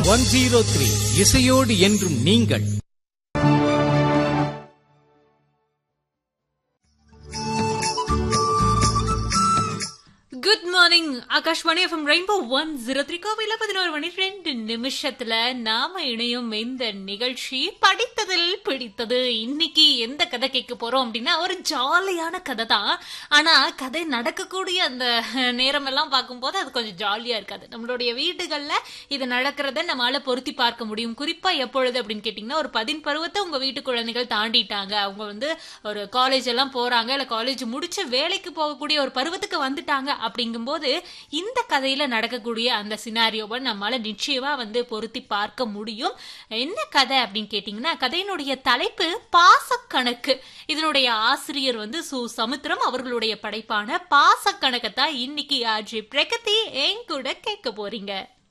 one zero three இசையோடு என்றும் நீங்கள் good morning Akashvani FM Rainbow one zero three கோவில பதினோரு மணி ரெண்டு நிமிஷத்துல நாம இணையும் இந்த நிகழ்ச்சி படித்ததில் பிடித்தது இன்னைக்கு எந்த கதை கேட்க போறோம் அப்படின்னா ஒரு ஜாலியான கதை தான் ஆனா கதை நடக்கக்கூடிய அந்த நேரம் எல்லாம் பார்க்கும்போது அது கொஞ்சம் ஜாலியா இருக்காது நம்மளுடைய வீடுகள்ல இது நடக்கிறத நம்மளால பொருத்தி பார்க்க முடியும் குறிப்பா எப்பொழுது அப்படின்னு கேட்டீங்கன்னா ஒரு பதின் பருவத்தை உங்க வீட்டு குழந்தைகள் தாண்டிட்டாங்க அவங்க வந்து ஒரு காலேஜ் எல்லாம் போறாங்க இல்ல காலேஜ் முடிச்சு வேலைக்கு போகக்கூடிய ஒரு பருவத்துக்கு வந்துட்டாங்க அப்படிங்கும்போது இந்த கதையில நடக்கக்கூடிய அந்த சினாரியோவை நம்மளால நிச்சயமா வந்து பொருத்தி பார்க்க முடியும் என்ன கதை அப்படின்னு கேட்டீங்கன்னா கதையினுடைய தலைப்பு பாசக்கணக்கு இதனுடைய ஆசிரியர் வந்து சு சமுத்திரம் அவர்களுடைய படைப்பான பாசக்கணக்கை தான் இன்னைக்கு ஆஜி பிரகதி என் கூட கேட்க போறீங்க